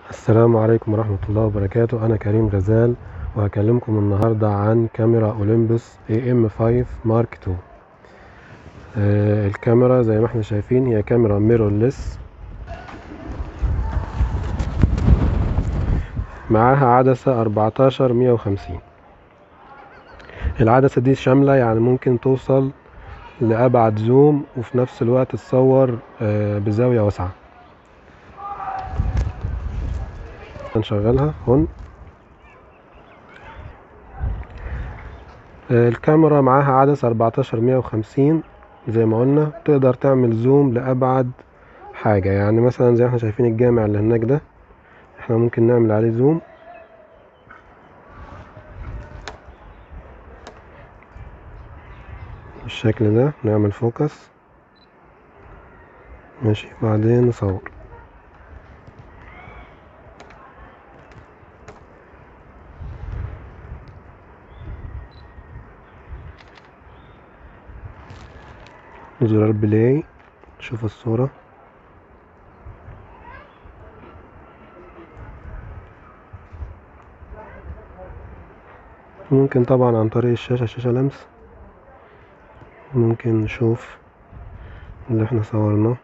السلام عليكم ورحمة الله وبركاته أنا كريم غزال وهكلمكم النهاردة عن كاميرا أولمبس AM5 مارك 2 آه الكاميرا زي ما احنا شايفين هي كاميرا ميرورلس معاها عدسة 14 150 العدسة دي شاملة يعني ممكن توصل لأبعد زوم وفي نفس الوقت تصور آه بزاوية واسعة هنشغلها هون الكاميرا معاها عدسة 14 150 زي ما قلنا تقدر تعمل زوم لأبعد حاجة يعني مثلا زي ما احنا شايفين الجامع اللي هناك ده احنا ممكن نعمل عليه زوم بالشكل ده نعمل فوكس ماشي بعدين نصور زرار بلاي شوف الصورة ممكن طبعا عن طريق الشاشة شاشة لمس ممكن نشوف اللي احنا صورناه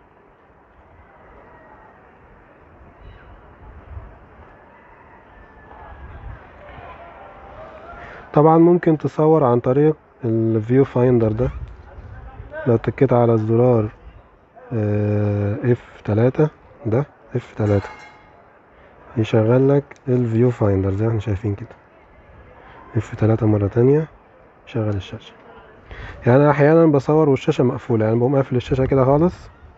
طبعا ممكن تصور عن طريق الفيو فايندر ده لو اتكيت على الزرار اف تلاتة ده اف تلاتة يشغل لك الفيو فايندر زي ما احنا شايفين كده اف تلاتة مرة تانية شغل الشاشة يعني انا احيانا بصور والشاشة مقفولة يعني بقوم قافل الشاشة كده خالص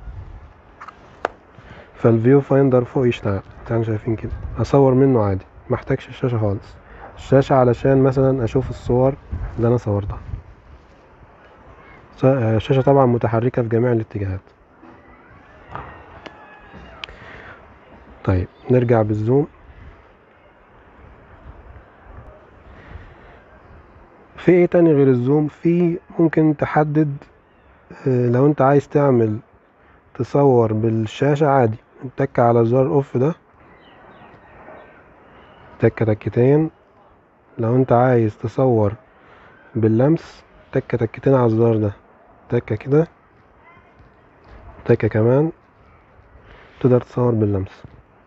فالفيو فايندر فوق يشتغل زي ما شايفين كده اصور منه عادي محتاجش الشاشة خالص الشاشة علشان مثلا اشوف الصور اللي انا صورتها الشاشة طبعا متحركة في جميع الاتجاهات طيب نرجع بالزوم في ايه تاني غير الزوم في ممكن تحدد لو انت عايز تعمل تصور بالشاشة عادي تك على زرار اوف ده تكة تكتين لو انت عايز تصور باللمس تكة تكتين على الزرار ده تكة كده تكة كمان تقدر تصور باللمس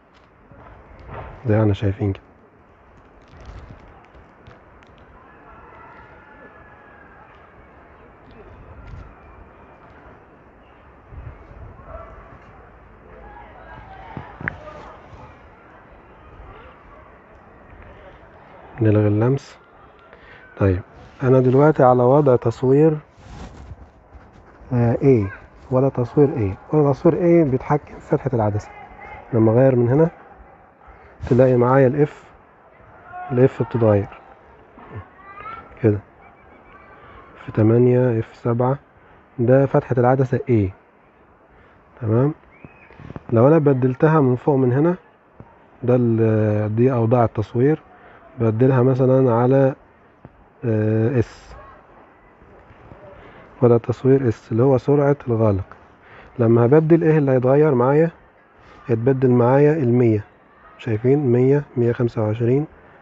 زي ما احنا شايفين كده نلغي اللمس طيب انا دلوقتي على وضع تصوير A ولا تصوير A ولا تصوير A بيتحكم في فتحة العدسة لما اغير من هنا تلاقي معايا الاف الاف بتتغير كده في تمانية اف سبعة ده فتحة العدسة A تمام لو انا بدلتها من فوق من هنا ده دي اوضاع التصوير بدلها مثلا على اس وده تصوير اس اللي هو سرعة الغالق لما هبدل ايه اللي هيتغير معايا هيتبدل معايا المية شايفين مية مية خمسة وعشرين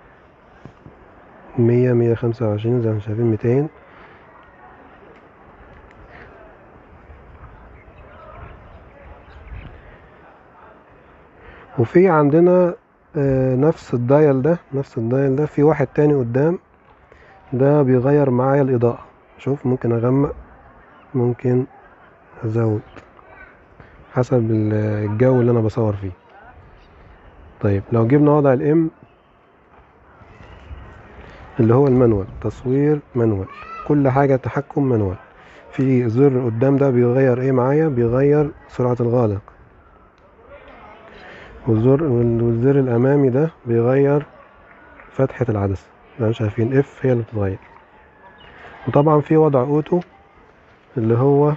مية مية خمسة وعشرين زي ما شايفين ميتين وفي عندنا نفس الدايل ده نفس الدايل ده في واحد تاني قدام ده بيغير معايا الإضاءة شوف ممكن أغمق ممكن أزود حسب الجو اللي أنا بصور فيه طيب لو جبنا وضع الام اللي هو المانوال تصوير مانوال كل حاجة تحكم مانوال في زر قدام ده بيغير ايه معايا بيغير سرعة الغالق والزر والزر الامامي ده بيغير فتحة العدسة زي ما شايفين اف هي اللي بتتغير وطبعا في وضع اوتو اللي هو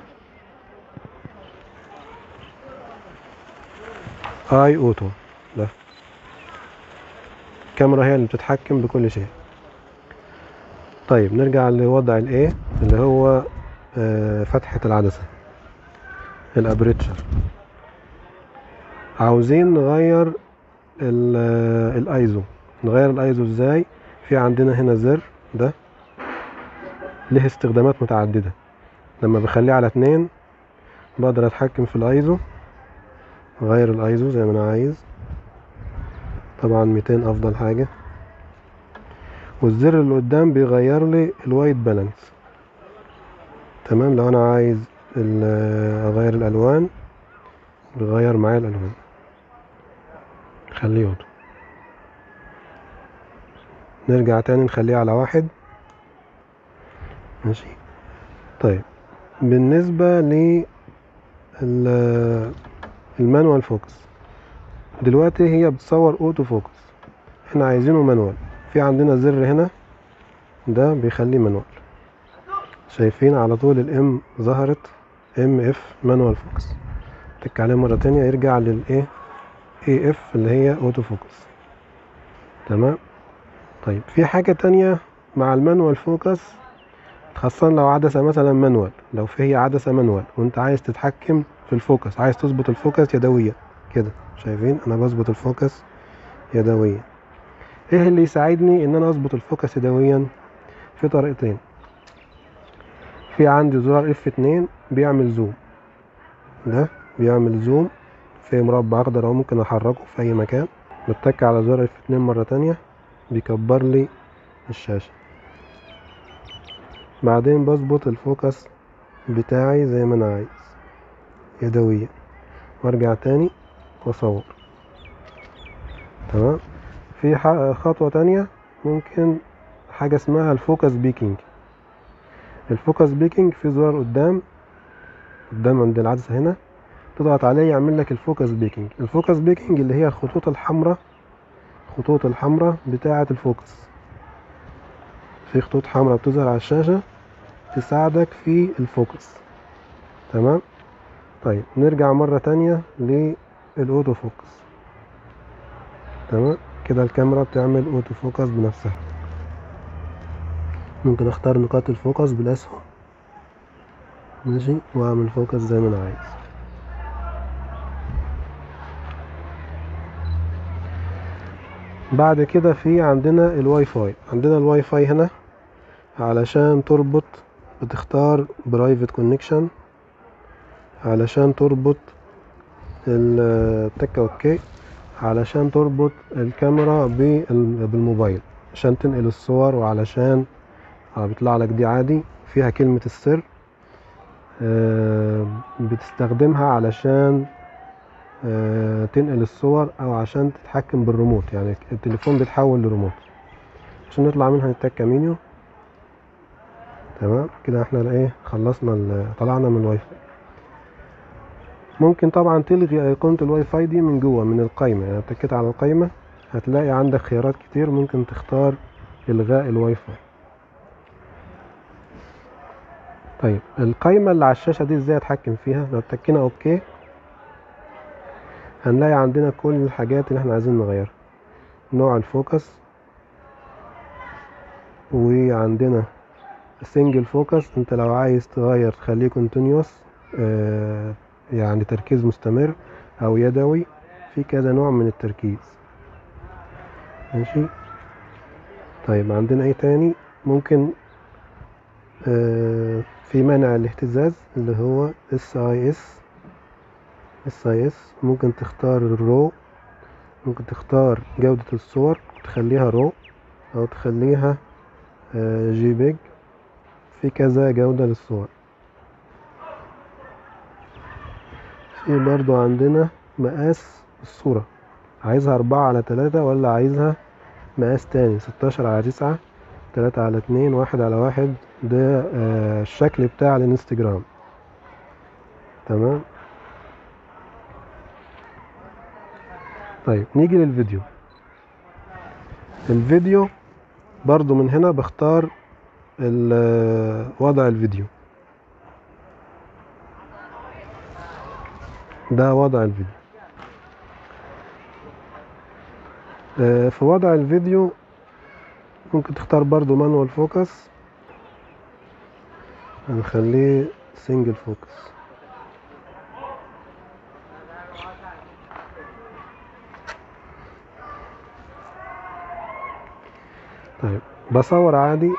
اي اوتو ده الكاميرا هي اللي بتتحكم بكل شيء طيب نرجع لوضع الايه اللي هو فتحة العدسة الابريتشر عاوزين نغير ال- الايزو نغير الايزو ازاي في عندنا هنا زر ده له استخدامات متعددة لما بخليه على اتنين بقدر اتحكم في الايزو اغير الايزو زي ما انا عايز طبعا 200 افضل حاجة والزر اللي قدام بيغير لي الوايت بالانس تمام لو انا عايز ال- اغير الالوان بيغير معايا الالوان خليه اوتو نرجع تاني نخليه على واحد ماشي طيب بالنسبة ل المانوال فوكس دلوقتي هي بتصور اوتو فوكس احنا عايزينه مانوال في عندنا زر هنا ده بيخليه مانوال شايفين على طول الام ظهرت ام اف مانوال فوكس تك عليه مرة تانية يرجع للايه اي اف اللي هي اوتو فوكس تمام طيب في حاجة تانية مع المانوال فوكس خاصة لو عدسة مثلا مانوال لو في هي عدسة مانوال وانت عايز تتحكم في الفوكس عايز تظبط الفوكس يدويا كده شايفين انا بظبط الفوكس يدويا ايه اللي يساعدني ان انا اظبط الفوكس يدويا في طريقتين في عندي زرار اف اتنين بيعمل زوم ده بيعمل زوم في مربع اخضر او ممكن احركه في اي مكان بتك على زرار اف اتنين مرة تانية بيكبر لي الشاشة بعدين بظبط الفوكس بتاعي زي ما انا عايز يدويا وارجع تاني واصور تمام في ح- خطوة تانية ممكن حاجة اسمها الفوكس بيكينج الفوكس بيكينج في زرار قدام قدام عند العدسة هنا تضغط عليه يعمل لك الفوكس بيكينج الفوكس بيكينج اللي هي الخطوط الحمراء الخطوط الحمراء بتاعة الفوكس في خطوط حمراء بتظهر على الشاشة تساعدك في الفوكس تمام طيب نرجع مرة تانية للأوتو فوكس تمام كده الكاميرا بتعمل أوتو فوكس بنفسها ممكن اختار نقاط الفوكس بالأسهم ماشي واعمل فوكس زي ما انا عايز بعد كده في عندنا الواي فاي عندنا الواي فاي هنا علشان تربط بتختار برايفت كونكشن علشان تربط التكة اوكي علشان تربط الكاميرا بال- بالموبايل عشان تنقل الصور وعلشان آه، بيطلع لك دي عادي فيها كلمة السر آه، بتستخدمها علشان آه، تنقل الصور او عشان تتحكم بالريموت يعني التليفون بيتحول لريموت عشان نطلع منها نتك منيو تمام كده احنا ايه خلصنا ال- طلعنا من الواي فاي ممكن طبعا تلغي ايقونة الواي فاي دي من جوه من القايمة يعني اتكيت على القايمة هتلاقي عندك خيارات كتير ممكن تختار الغاء الواي فاي طيب القايمة اللي على الشاشة دي ازاي اتحكم فيها لو اتكينا اوكي هنلاقي عندنا كل الحاجات اللي احنا عايزين نغيرها نوع الفوكس وعندنا سنجل فوكس انت لو عايز تغير تخليه كونتينيوس اه يعني تركيز مستمر او يدوي في كذا نوع من التركيز ماشي طيب عندنا ايه تاني ممكن اه في منع الاهتزاز اللي هو اس اي اس اس اي اس ممكن تختار الرو ممكن تختار جودة الصور تخليها رو او تخليها اه جي بيج في كذا جودة للصور في برضو عندنا مقاس الصورة عايزها أربعة على تلاتة ولا عايزها مقاس تاني ستاشر على تسعة تلاتة على اتنين واحد على واحد ده آه الشكل بتاع الانستجرام تمام طيب نيجي للفيديو الفيديو برضو من هنا بختار ال- وضع الفيديو ده وضع الفيديو آه، في وضع الفيديو ممكن تختار برضو مانوال فوكس هنخليه سنجل فوكس طيب بصور عادي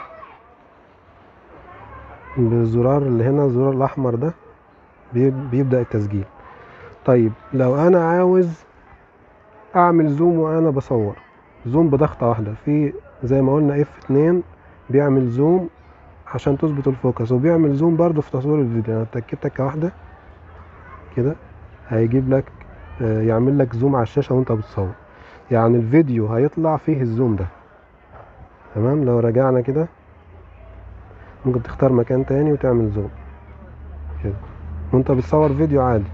بالزرار اللي هنا الزرار الأحمر ده بي- بيبدأ التسجيل طيب لو أنا عاوز أعمل زوم وأنا بصور زوم بضغطة واحدة في زي ما قلنا اف 2 بيعمل زوم عشان تظبط الفوكس وبيعمل زوم برضه في تصوير الفيديو يعني تكيت تكة واحدة كده هيجيب لك آه، يعمل لك زوم على الشاشة وانت بتصور يعني الفيديو هيطلع فيه الزوم ده تمام لو رجعنا كده ممكن تختار مكان تاني وتعمل زوم كده وانت بتصور فيديو عادي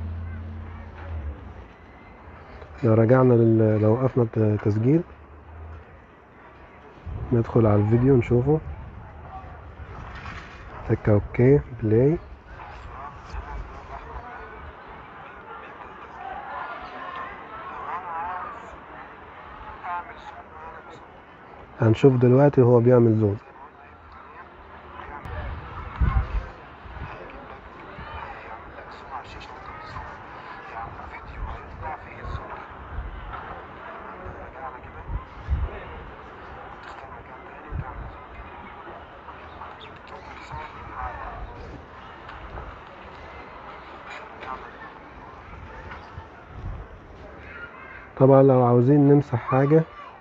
لو رجعنا لل... لو وقفنا الت- تسجيل ندخل على الفيديو نشوفه تك اوكي بلاي هنشوف دلوقتي هو بيعمل زوم طبعا لو عاوزين نمسح حاجة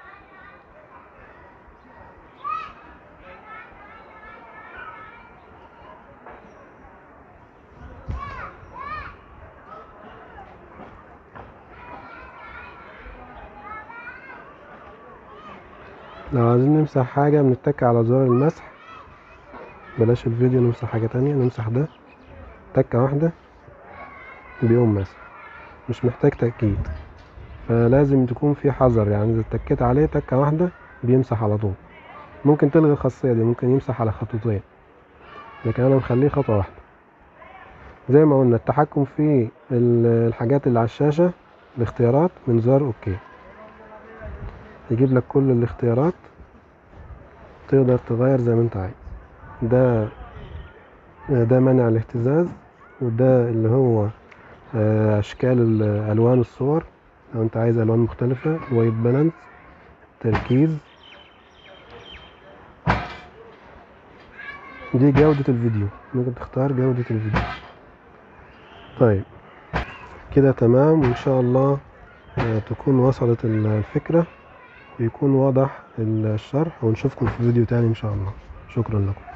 لو عايزين نمسح حاجة بنتك على زرار المسح بلاش الفيديو نمسح حاجة تانية نمسح ده تكة واحدة بيقوم مسح مش محتاج تأكيد فلازم تكون في حذر يعني إذا اتكيت عليه تكة واحدة بيمسح على طول ممكن تلغي الخاصية دي ممكن يمسح على خطوتين لكن أنا مخليه خطوة واحدة زي ما قلنا التحكم في ال- الحاجات اللي على الشاشة الاختيارات من زرار اوكي يجيب لك كل الاختيارات تقدر تغير زي ما انت عايز ده ده منع الاهتزاز وده اللي هو آه، اشكال ال- الوان الصور لو انت عايز الوان مختلفة وايت بالانس تركيز دي جودة الفيديو ممكن تختار جودة الفيديو طيب كده تمام وان شاء الله آه، تكون وصلت ال- الفكرة ويكون واضح الشرح ونشوفكم في فيديو تاني ان شاء الله شكرا لكم